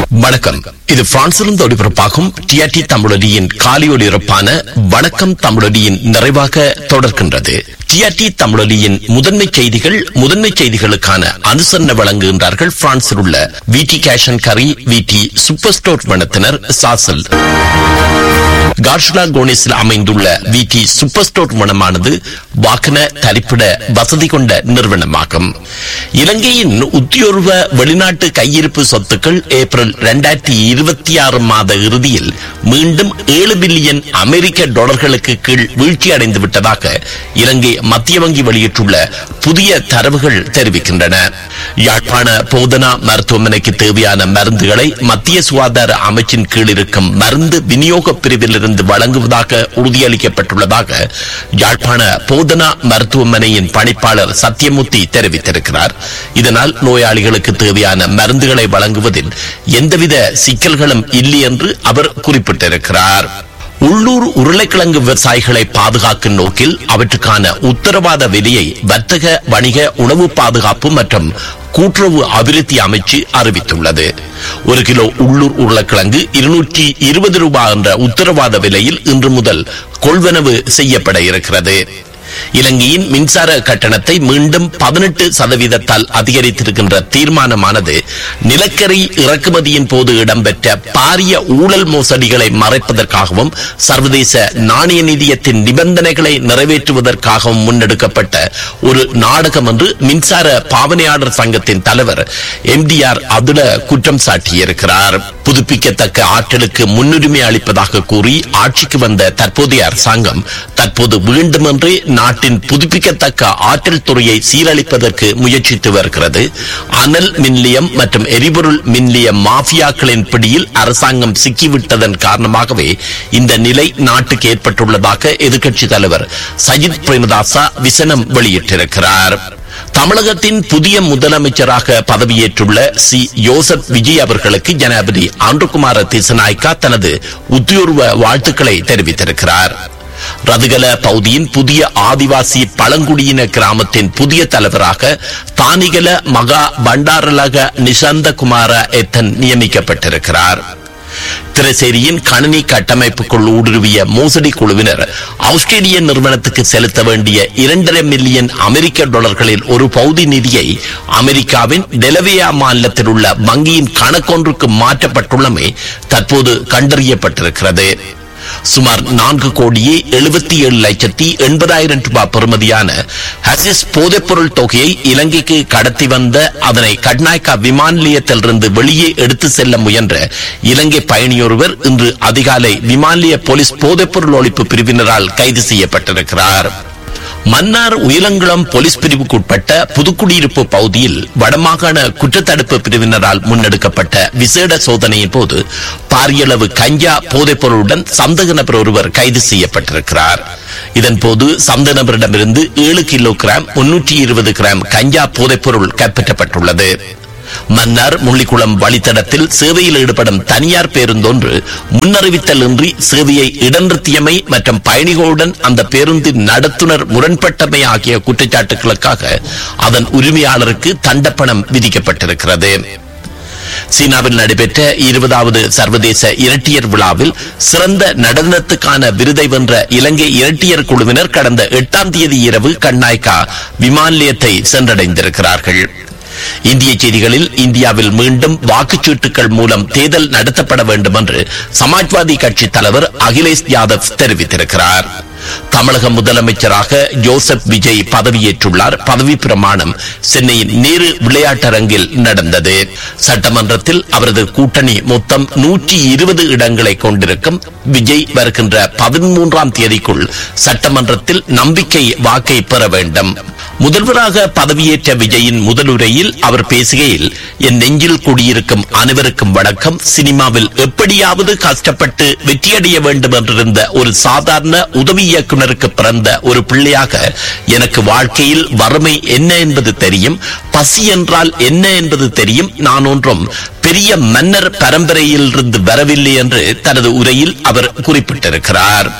வணக்கம் இது பிரான்சிலிருந்து ஒளிபரப்பாகும் டிஆர்டி தமிழொலியின் காலி ஒளிபரப்பான வணக்கம் தமிழொலியின் நிறைவாக தொடர்கின்றது டிஆர்டி தமிழொலியின் முதன்மை செய்திகள் முதன்மை செய்திகளுக்கான அனுசரணை வழங்குகின்றார்கள் பிரான்சில் உள்ள விடி கேஷன் கரி விடி சூப்பர் ஸ்டோர் வனத்தினர் சாசல் கார்ஷலா கோனிஸில் அமைந்துள்ள விடி சூப்பர் ஸ்டோர் வனமானது வாகன தரிப்பிட வசதி கொண்ட நிறுவனமாகும் இலங்கையின் உத்தியோர்வ வெளிநாட்டு கையிருப்பு சொத்துக்கள் ஏப்ரல் இரண்டாயிரத்தி இருபத்தி ஆறு மாத இறுதியில் மீண்டும் ஏழு பில்லியன் அமெரிக்க டாலர்களுக்கு கீழ் வீழ்ச்சி அடைந்து விட்டதாக இலங்கை மத்திய வங்கி வெளியிட்டுள்ள புதிய தரவுகள் தெரிவிக்கின்றன யாழ்ப்பாண போதனா மருத்துவமனைக்கு தேவையான மருந்துகளை மத்திய சுகாதார அமைச்சின் கீழ் இருக்கும் மருந்து விநியோக பிரிவில் இருந்து வழங்குவதாக உறுதியளிக்கப்பட்டுள்ளதாக யாழ்ப்பாண போதனா மருத்துவமனையின் பணிப்பாளர் சத்யமூர்த்தி தெரிவித்திருக்கிறார் இதனால் நோயாளிகளுக்கு தேவையான மருந்துகளை வழங்குவதில் எந்தவித சிக்கல்களும் இல்லை என்று அவர் குறிப்பிட்டிருக்கிறார் உள்ளூர் உருளைக்கிழங்கு விவசாயிகளை பாதுகாக்கும் நோக்கில் அவற்றுக்கான உத்தரவாத விலையை வர்த்தக வணிக உணவு பாதுகாப்பு மற்றும் கூட்டுறவு அபிவிருத்தி அமைச்சு அறிவித்துள்ளது ஒரு கிலோ உள்ளூர் உருளைக்கிழங்கு இருநூற்றி இருபது ரூபாய் என்ற உத்தரவாத விலையில் இன்று முதல் கொள்வனவு செய்யப்பட இருக்கிறது இலங்கையின் மின்சார கட்டணத்தை மீண்டும் பதினெட்டு சதவீதத்தால் அதிகரித்திருக்கின்ற தீர்மானமானது நிலக்கரி இறக்குமதியின் போது இடம்பெற்ற பாரிய ஊழல் மோசடிகளை மறைப்பதற்காகவும் சர்வதேச நாணய நிதியத்தின் நிபந்தனைகளை நிறைவேற்றுவதற்காகவும் முன்னெடுக்கப்பட்ட ஒரு நாடகம் என்று மின்சார பாவனையாளர் சங்கத்தின் தலைவர் எம்டிஆர் அதுல குற்றம் சாட்டியிருக்கிறார் புதுப்பிக்கத்தக்க ஆற்றலுக்கு முன்னுரிமை அளிப்பதாக கூறி ஆட்சிக்கு வந்த தற்போதைய அரசாங்கம் தற்போது வேண்டுமென்றே நாட்டின் புதுப்பிக்கத்தக்க ஆற்றல் துறையை சீரழிப்பதற்கு முயற்சித்து வருகிறது அனல் மின்நிலையம் மற்றும் எரிபொருள் மின்நிலைய மாஃபியாக்களின் பிடியில் அரசாங்கம் சிக்கிவிட்டதன் காரணமாகவே இந்த நிலை நாட்டுக்கு ஏற்பட்டுள்ளதாக எதிர்க்கட்சி தலைவர் சஜித் பிரேமதாசா விசனம் வெளியிட்டிருக்கிறார் தமிழகத்தின் புதிய முதலமைச்சராக பதவியேற்றுள்ள சி யோசப் விஜய் அவர்களுக்கு ஜனாதிபதி ஆண்டுகுமார திசநாய்க்கா தனது உத்தியோர்வ வாழ்த்துக்களை தெரிவித்திருக்கிறார் ரதுகல பகுதியின் புதிய ஆதிவாசி பழங்குடியின கிராமத்தின் புதிய தலைவராக தானிகல மகா பண்டாரலக நிசந்த குமார எத்தன் நியமிக்கப்பட்டிருக்கிறார் திரைசேரியின் கணினி கட்டமைப்புக்குள் ஊடுருவிய மோசடி குழுவினர் ஆஸ்திரேலிய நிறுவனத்துக்கு செலுத்த வேண்டிய இரண்டரை மில்லியன் அமெரிக்க டாலர்களில் ஒரு பகுதி நிதியை அமெரிக்காவின் டெலவியா மாநிலத்தில் உள்ள வங்கியின் கணக்கொன்றுக்கு மாற்றப்பட்டுள்ளமை தற்போது கண்டறியப்பட்டிருக்கிறது சுமார் நான்கு கோடியே எழுபத்தி ஏழு லட்சத்தி எண்பதாயிரம் ரூபாய் பெறுமதியான ஹசிஸ் போதைப்பொருள் தொகையை இலங்கைக்கு கடத்தி வந்த அதனை கட்நாயக்கா விமான நிலையத்திலிருந்து வெளியே எடுத்து செல்ல முயன்ற இலங்கை பயணியொருவர் இன்று அதிகாலை விமான நிலைய போலீஸ் போதைப்பொருள் ஒழிப்பு பிரிவினரால் கைது செய்யப்பட்டிருக்கிறார் மன்னார் உயிலங்குளம் போலீஸ் பிரிவுக்குட்பட்ட புதுக்குடியிருப்பு பகுதியில் வடமாகாண குற்றத்தடுப்பு பிரிவினரால் முன்னெடுக்கப்பட்ட விசேட சோதனையின் போது பாரியளவு கஞ்சா போதைப் பொருளுடன் சந்தக நபர் ஒருவர் கைது செய்யப்பட்டிருக்கிறார் இதன்போது சந்த நபரிடமிருந்து ஏழு கிலோ கிராம் முன்னூற்றி இருபது கிராம் கஞ்சா போதைப்பொருள் கைப்பற்றப்பட்டுள்ளது மன்னார் முள்ளிக்குளம் வழித்தடத்தில் சேவையில் ஈடுபடும் தனியார் பேருந்தொன்று முன்னறிவித்தல் இன்றி சேவையை இடநிறுத்தியமை மற்றும் பயணிகளுடன் அந்த பேருந்தின் நடத்துனர் முரண்பட்டமை ஆகிய குற்றச்சாட்டுகளுக்காக அதன் உரிமையாளருக்கு தண்டப்பணம் விதிக்கப்பட்டிருக்கிறது சீனாவில் நடைபெற்ற இருபதாவது சர்வதேச இரட்டியர் விழாவில் சிறந்த நடனத்துக்கான விருதை வென்ற இலங்கை இரட்டியர் குழுவினர் கடந்த எட்டாம் தேதி இரவு கண்ணாய்க்கா விமான நிலையத்தை சென்றடைந்திருக்கிறார்கள் இந்திய செய்திகளில் இந்தியாவில் மீண்டும் வாக்குச்சீட்டுகள் மூலம் தேர்தல் நடத்தப்பட வேண்டும் என்று சமாஜ்வாதி கட்சி தலைவர் அகிலேஷ் யாதவ் தெரிவித்திருக்கிறார் தமிழக முதலமைச்சராக ஜோசப் விஜய் பதவியேற்றுள்ளார் பதவி பிரமாணம் சென்னையின் நேரு விளையாட்டரங்கில் நடந்தது சட்டமன்றத்தில் அவரது கூட்டணி மொத்தம் நூற்றி இருபது இடங்களை கொண்டிருக்கும் விஜய் வருகின்ற பதிமூன்றாம் தேதிக்குள் சட்டமன்றத்தில் நம்பிக்கை வாக்கை பெற வேண்டும் முதல்வராக பதவியேற்ற விஜயின் முதலுரையில் அவர் பேசுகையில் என் நெஞ்சில் குடியிருக்கும் அனைவருக்கும் வணக்கம் சினிமாவில் எப்படியாவது கஷ்டப்பட்டு வெற்றியடைய வேண்டும் என்றிருந்த ஒரு சாதாரண உதவி இயக்குனருக்கு பிறந்த ஒரு பிள்ளையாக எனக்கு வாழ்க்கையில் வறுமை என்ன என்பது தெரியும் பசி என்றால் என்ன என்பது தெரியும் நான் ஒன்றும் பெரிய மன்னர் பரம்பரையில் இருந்து வரவில்லை என்று தனது உரையில் அவர் குறிப்பிட்டிருக்கிறார்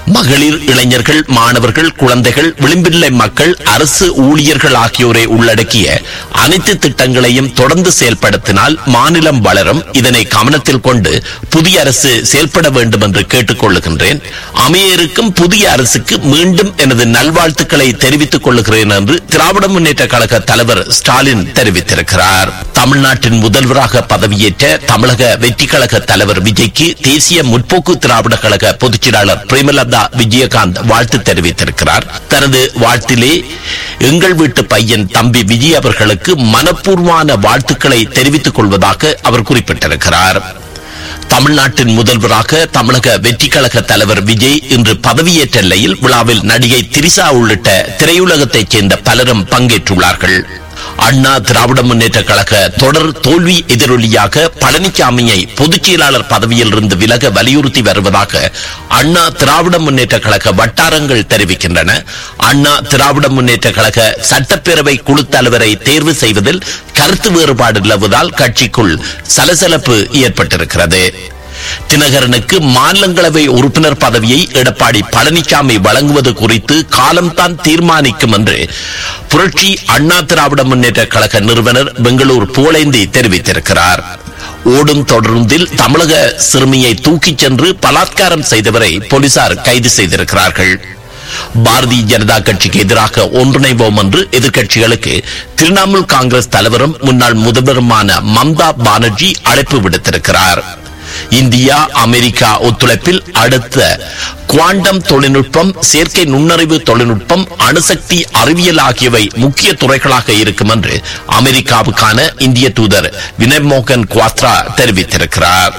மகளிர் இளைஞர்கள் மாணவர்கள் குழந்தைகள் விளிம்பில்லை மக்கள் அரசு ஊழியர்கள் ஆகியோரை உள்ளடக்கிய அனைத்து திட்டங்களையும் தொடர்ந்து செயல்படுத்தினால் மாநிலம் வளரும் இதனை கவனத்தில் கொண்டு புதிய அரசு செயல்பட வேண்டும் என்று கேட்டுக் கொள்ளுகின்றேன் அமைய இருக்கும் புதிய அரசுக்கு மீண்டும் எனது நல்வாழ்த்துக்களை தெரிவித்துக் கொள்ளுகிறேன் என்று திராவிட முன்னேற்ற கழக தலைவர் ஸ்டாலின் தெரிவித்திருக்கிறார் தமிழ்நாட்டின் முதல்வராக பதவியேற்ற தமிழக வெற்றி கழக தலைவர் விஜய்க்கு தேசிய முற்போக்கு திராவிட கழக பொதுச் செயலாளர் பிரேமலதா விஜயகாந்த் வாழ்த்து தெரிவித்திருக்கிறார் தனது வாழ்த்திலே எங்கள் வீட்டு பையன் தம்பி விஜய் அவர்களுக்கு மனப்பூர்வமான வாழ்த்துக்களை தெரிவித்துக் கொள்வதாக அவர் குறிப்பிட்டிருக்கிறார் தமிழ்நாட்டின் முதல்வராக தமிழக வெற்றி கழக தலைவர் விஜய் இன்று பதவியேற்ற நிலையில் விழாவில் நடிகை திரிசா உள்ளிட்ட திரையுலகத்தைச் சேர்ந்த பலரும் பங்கேற்றுள்ளார்கள் அண்ணா திராவிட முன்னேற்ற கழக தொடர் தோல்வி எதிரொலியாக பழனிசாமியை பொதுச் செயலாளர் பதவியில் இருந்து விலக வலியுறுத்தி வருவதாக அண்ணா திராவிட முன்னேற்ற கழக வட்டாரங்கள் தெரிவிக்கின்றன அண்ணா திராவிட முன்னேற்ற கழக சட்டப்பேரவை குழு தலைவரை தேர்வு செய்வதில் கருத்து வேறுபாடு நிலவுவதால் கட்சிக்குள் சலசலப்பு ஏற்பட்டிருக்கிறது தினகரனுக்கு மாநிலங்களவை உறுப்பினர் பதவியை எடப்பாடி பழனிசாமி வழங்குவது குறித்து காலம்தான் தீர்மானிக்கும் என்று புரட்சி அண்ணா திராவிட முன்னேற்ற கழக நிறுவனர் பெங்களூர் புகழேந்தி தெரிவித்திருக்கிறார் ஓடும் தொடர்ந்தில் தமிழக சிறுமியை தூக்கிச் சென்று பலாத்காரம் செய்தவரை போலீசார் கைது செய்திருக்கிறார்கள் பாரதிய ஜனதா கட்சிக்கு எதிராக ஒன்றிணைவோம் என்று எதிர்க்கட்சிகளுக்கு திரிணாமுல் காங்கிரஸ் தலைவரும் முன்னாள் முதல்வருமான மம்தா பானர்ஜி அழைப்பு விடுத்திருக்கிறார் இந்தியா அமெரிக்கா ஒத்துழைப்பில் அடுத்த குவாண்டம் தொழில்நுட்பம் செயற்கை நுண்ணறிவு தொழில்நுட்பம் அணுசக்தி அறிவியல் ஆகியவை முக்கிய துறைகளாக இருக்கும் என்று அமெரிக்காவுக்கான இந்திய தூதர் வினய் மோகன் குவாத்ரா தெரிவித்திருக்கிறார்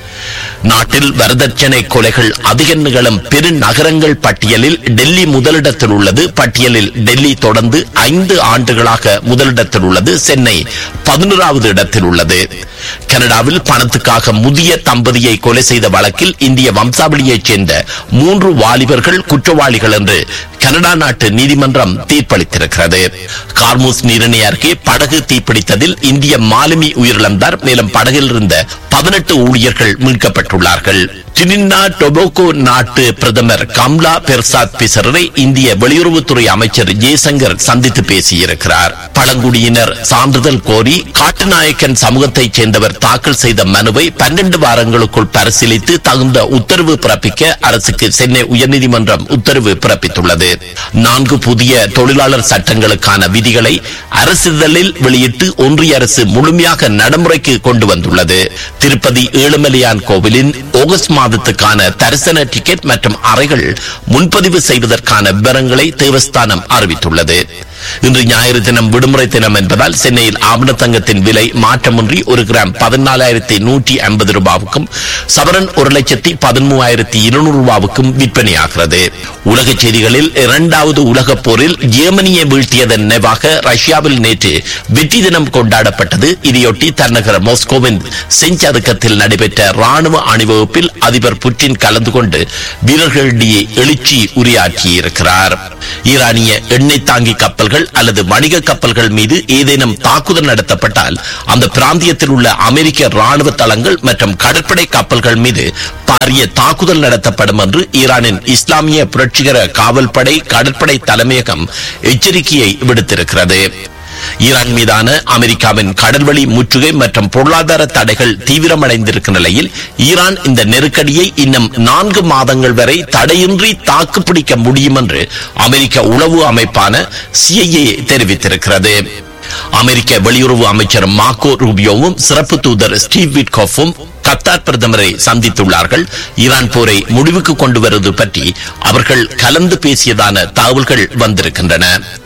நாட்டில் வரதட்சணை கொலைகள் அதிக நிகழும் பெருநகரங்கள் பட்டியலில் டெல்லி முதலிடத்தில் உள்ளது பட்டியலில் டெல்லி தொடர்ந்து ஐந்து ஆண்டுகளாக முதலிடத்தில் உள்ளது சென்னை பதினோராவது இடத்தில் உள்ளது கனடாவில் பணத்துக்காக முதிய தம்பதியை கொலை செய்த வழக்கில் இந்திய வம்சாவளியைச் சேர்ந்த மூன்று வாலிபர்கள் குற்றவாளிகள் என்று கனடா நாட்டு நீதிமன்றம் தீர்ப்பளித்திருக்கிறது கார்மூஸ் நீரிணை அருகே படகு தீப்பிடித்ததில் இந்திய மாலுமி உயிரிழந்தார் மேலும் படகில் இருந்த பதினெட்டு ஊழியர்கள் மீட்கப்பட்டுள்ளார்கள் டினின்னா டொபோகோ நாட்டு பிரதமர் கம்லா பெர்சாத் பிசரரை இந்திய வெளியுறவுத்துறை அமைச்சர் ஜெய்சங்கர் சந்தித்து பேசியிருக்கிறார் பழங்குடியினர் சான்றிதழ் கோரி காட்டுநாயக்கன் சமூகத்தைச் சேர்ந்தவர் தாக்கல் செய்த மனுவை பன்னெண்டு வாரங்களுக்குள் பரிசீலித்து தகுந்த உத்தரவு பிறப்பிக்க அரசுக்கு சென்னை உயர்நீதிமன்றம் உத்தரவு பிறப்பித்துள்ளது நான்கு புதிய தொழிலாளர் சட்டங்களுக்கான விதிகளை அரசிதழில் வெளியிட்டு ஒன்றிய அரசு முழுமையாக நடைமுறைக்கு கொண்டு வந்துள்ளது திருப்பதி ஏழுமலையான் கோவிலின் ஆகஸ்ட் மாதத்துக்கான தரிசன டிக்கெட் மற்றும் அறைகள் முன்பதிவு செய்வதற்கான விவரங்களை தேவஸ்தானம் அறிவித்துள்ளது இன்று ஞாயிறு தினம் விடுமுறை தினம் என்பதால் சென்னையில் ஆவணத்தங்கத்தின் விலை மாற்றமின்றி ஒரு கிராம் பதினாலாயிரத்தி நூற்றி ஐம்பது ரூபாவுக்கும் சவரன் ஒரு லட்சத்தி பதிமூவாயிரத்தி இருநூறு ரூபாவுக்கும் விற்பனையாகிறது உலக செய்திகளில் இரண்டாவது உலகப் போரில் ஜெர்மனியை வீழ்த்தியதன் நினைவாக ரஷ்யாவில் நேற்று வெற்றி தினம் கொண்டாடப்பட்டது இதையொட்டி தலைநகர் மாஸ்கோவின் செஞ்சதுக்கத்தில் நடைபெற்ற ராணுவ அணிவகுப்பில் அதிபர் புட்டின் கலந்து கொண்டு வீரர்களிடையே எழுச்சி உரையாற்றியிருக்கிறார் ஈரானிய எண்ணெய் தாங்கி கப்பல்கள் அல்லது வணிக கப்பல்கள் மீது ஏதேனும் தாக்குதல் நடத்தப்பட்டால் அந்த பிராந்தியத்தில் உள்ள அமெரிக்க ராணுவ தளங்கள் மற்றும் கடற்படை கப்பல்கள் மீது பாரிய தாக்குதல் நடத்தப்படும் என்று ஈரானின் இஸ்லாமிய புரட்சிகர காவல்படை கடற்படை தலைமையகம் எச்சரிக்கையை விடுத்திருக்கிறது ஈரான் மீதான அமெரிக்காவின் கடல்வழி முற்றுகை மற்றும் பொருளாதார தடைகள் தீவிரமடைந்திருக்கும் நிலையில் ஈரான் இந்த நெருக்கடியை இன்னும் நான்கு மாதங்கள் வரை தடையின்றி தாக்குப்பிடிக்க முடியும் என்று அமெரிக்க உளவு அமைப்பான சிஐஏ தெரிவித்திருக்கிறது அமெரிக்க வெளியுறவு அமைச்சர் மார்க்கோ ரூபியோவும் சிறப்பு தூதர் ஸ்டீவ் விட்காஃபும் கத்தார் பிரதமரை சந்தித்துள்ளார்கள் ஈரான் போரை முடிவுக்கு கொண்டு வருவது பற்றி அவர்கள் கலந்து பேசியதான தகவல்கள் வந்திருக்கின்றன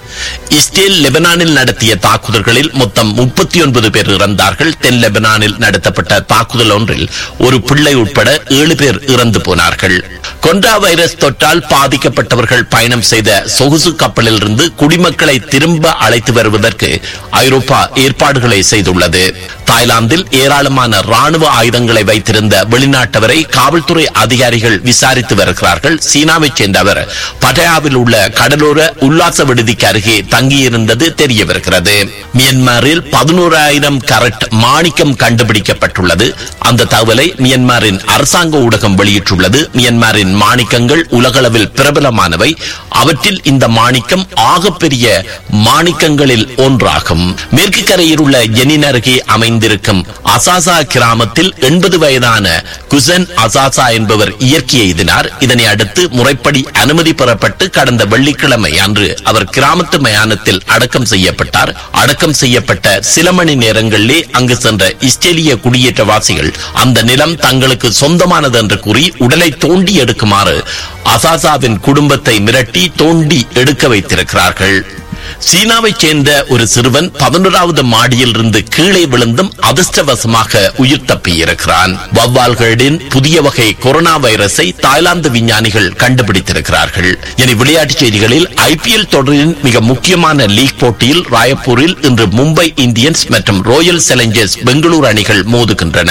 இஸ்ரேல் லெபனானில் நடத்திய தாக்குதல்களில் மொத்தம் முப்பத்தி ஒன்பது பேர் இறந்தார்கள் தென் லெபனானில் நடத்தப்பட்ட தாக்குதல் ஒன்றில் ஒரு பிள்ளை உட்பட ஏழு பேர் இறந்து போனார்கள் கொண்டா வைரஸ் தொற்றால் பாதிக்கப்பட்டவர்கள் பயணம் செய்த சொகுசு கப்பலில் இருந்து குடிமக்களை திரும்ப அழைத்து வருவதற்கு ஐரோப்பா ஏற்பாடுகளை செய்துள்ளது தாய்லாந்தில் ஏராளமான ராணுவ ஆயுதங்களை வைத்திருந்த வெளிநாட்டவரை காவல்துறை அதிகாரிகள் விசாரித்து வருகிறார்கள் சீனாவைச் சேர்ந்தவர் பட்டயாவில் உள்ள கடலோர உல்லாச விடுதிக்கு அருகே தங்கி தங்கியிருந்தது தெரிய வருகிறது மியன்மாரில் பதினோராயிரம் கரட் மாணிக்கம் கண்டுபிடிக்கப்பட்டுள்ளது அந்த தகவலை மியன்மாரின் அரசாங்க ஊடகம் வெளியிட்டுள்ளது மியன்மாரின் மாணிக்கங்கள் உலகளவில் பிரபலமானவை அவற்றில் இந்த மாணிக்கம் ஆகப்பெரிய மாணிக்கங்களில் ஒன்றாகும் மேற்கு கரையில் உள்ள ஜெனின் அருகே அமைந்திருக்கும் அசாசா கிராமத்தில் எண்பது வயதான குசன் அசாசா என்பவர் இயற்கை எய்தினார் இதனை அடுத்து முறைப்படி அனுமதி பெறப்பட்டு கடந்த வெள்ளிக்கிழமை அன்று அவர் கிராமத்து மயானத்தில் அடக்கம் செய்யப்பட்டார் அடக்கம் செய்யப்பட்ட சில மணி நேரங்களிலே அங்கு சென்ற இஸ்ரேலிய குடியேற்றவாசிகள் அந்த நிலம் தங்களுக்கு சொந்தமானது என்று கூறி உடலை தோண்டி எடுக்குமாறு அசாசாவின் குடும்பத்தை மிரட்டி தோண்டி எடுக்க வைத்திருக்கிறார்கள் சீனாவைச் சேர்ந்த ஒரு சிறுவன் பதினோராவது மாடியில் இருந்து கீழே விழுந்தும் அதிர்ஷ்டவசமாக உயிர் தப்பியிருக்கிறான் வவ்வால்களின் புதிய வகை கொரோனா வைரஸை தாய்லாந்து விஞ்ஞானிகள் கண்டுபிடித்திருக்கிறார்கள் இனி விளையாட்டுச் செய்திகளில் ஐபிஎல் தொடரின் மிக முக்கியமான லீக் போட்டியில் ராயப்பூரில் இன்று மும்பை இந்தியன்ஸ் மற்றும் ராயல் சேலஞ்சர்ஸ் பெங்களூரு அணிகள் மோதுகின்றன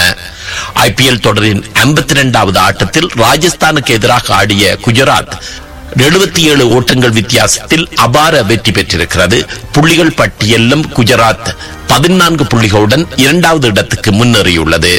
ஐபிஎல் தொடரின் ஐம்பத்தி இரண்டாவது ஆட்டத்தில் ராஜஸ்தானுக்கு எதிராக ஆடிய குஜராத் எழுபத்தி ஏழு ஓட்டங்கள் வித்தியாசத்தில் அபார வெற்றி பெற்றிருக்கிறது புள்ளிகள் பட்டியலிலும் குஜராத் பதினான்கு புள்ளிகளுடன் இரண்டாவது இடத்துக்கு முன்னேறியுள்ளது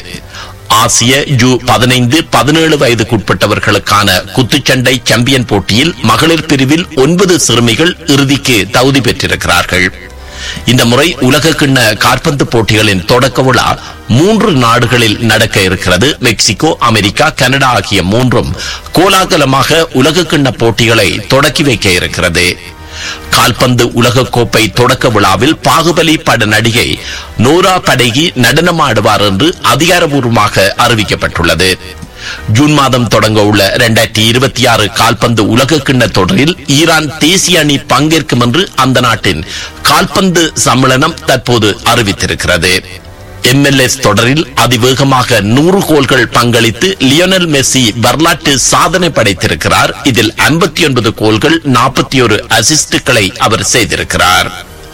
ஆசிய ஜூ பதினைந்து பதினேழு வயதுக்குட்பட்டவர்களுக்கான குத்துச்சண்டை சாம்பியன் போட்டியில் மகளிர் பிரிவில் ஒன்பது சிறுமிகள் இறுதிக்கு தகுதி பெற்றிருக்கிறார்கள் இந்த முறை உலக கிண்ண காற்பந்து போட்டிகளின் தொடக்க விழா மூன்று நாடுகளில் நடக்க இருக்கிறது மெக்சிகோ அமெரிக்கா கனடா ஆகிய மூன்றும் கோலாகலமாக உலக கிண்ண போட்டிகளை தொடக்கி வைக்க இருக்கிறது கால்பந்து உலகக்கோப்பை தொடக்க விழாவில் பாகுபலி பட நடிகை நோரா படகி நடனமாடுவார் என்று அதிகாரபூர்வமாக அறிவிக்கப்பட்டுள்ளது ஜூன் மாதம் தொடங்க உள்ள இரண்டாயிரத்தி இருபத்தி ஆறு கால்பந்து உலக கிண்ண தொடரில் ஈரான் தேசிய அணி பங்கேற்கும் என்று அந்த நாட்டின் கால்பந்து சம்மேளனம் தற்போது அறிவித்திருக்கிறது எம்எல்எஸ் தொடரில் அதிவேகமாக நூறு கோல்கள் பங்களித்து லியோனல் மெஸ்ஸி வரலாற்று சாதனை படைத்திருக்கிறார் இதில் ஐம்பத்தி ஒன்பது கோல்கள் நாற்பத்தி ஒரு அசிஸ்டுகளை அவர் செய்திருக்கிறார்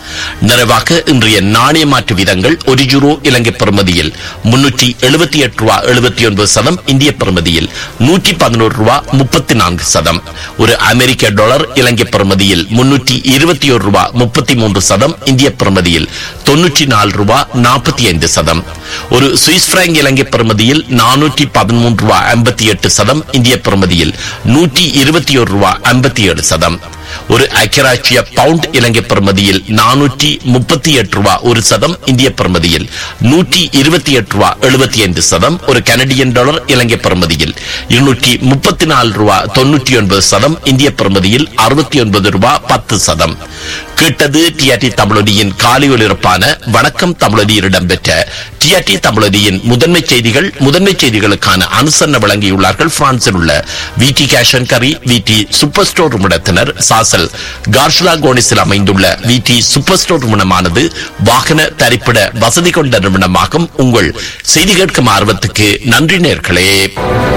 நிறைவாக இன்றைய நாணய மாற்று வீதங்கள் ஒரு யூரோ இலங்கை பெறுமதியில் முன்னூற்றி எழுபத்தி எட்டு ரூபா எழுபத்தி ஒன்பது சதம் இந்திய பெறுமதியில் நூற்றி பதினோரு ரூபா முப்பத்தி நான்கு சதம் ஒரு அமெரிக்க டாலர் இலங்கை பெறுமதியில் முன்னூற்றி இருபத்தி ஒரு ரூபா முப்பத்தி மூன்று சதம் இந்திய பெறுமதியில் தொன்னூற்றி நாலு ரூபா நாற்பத்தி ஐந்து சதம் ஒரு சுவிஸ் பிராங்க் இலங்கை பெறுமதியில் நானூற்றி பதிமூன்று ரூபா ஐம்பத்தி எட்டு சதம் இந்திய பெறுமதியில் நூற்றி இருபத்தி ஒரு ரூபா ஐம்பத்தி ஏழு சதம் ஒரு ஐக்கியராட்சிய பவுண்ட் இலங்கை பெறுமதியில் நானூற்றி முப்பத்தி எட்டு ரூபா ஒரு சதம் இந்திய பெறுமதியில் நூற்றி இருபத்தி எட்டு ரூபா எழுபத்தி ஐந்து சதம் ஒரு கனடியன் டாலர் இலங்கை பெறுமதியில் இருநூற்றி முப்பத்தி நாலு ரூபா தொன்னூற்றி ஒன்பது சதம் இந்திய பெறுமதியில் அறுபத்தி ஒன்பது ரூபா பத்து சதம் கேட்டது டிஆர்டி தமிழொலியின் காலை ஒலிபரப்பான வணக்கம் தமிழொலியில் இடம்பெற்ற டிஆர்டி தமிழொலியின் முதன்மை செய்திகள் முதன்மை செய்திகளுக்கான அனுசரணை வழங்கியுள்ளார்கள் பிரான்சில் உள்ள விடி கேஷன் கரி விடி சூப்பர் ஸ்டோர் நிறுவனத்தினர் சாசல் கார்ஷலா கோனிஸில் அமைந்துள்ள விடி சூப்பர் ஸ்டோர் நிறுவனமானது வாகன தரிப்பிட வசதி கொண்ட நிறுவனமாகும் உங்கள் செய்தி கேட்கும் ஆர்வத்துக்கு நன்றி நேர்களே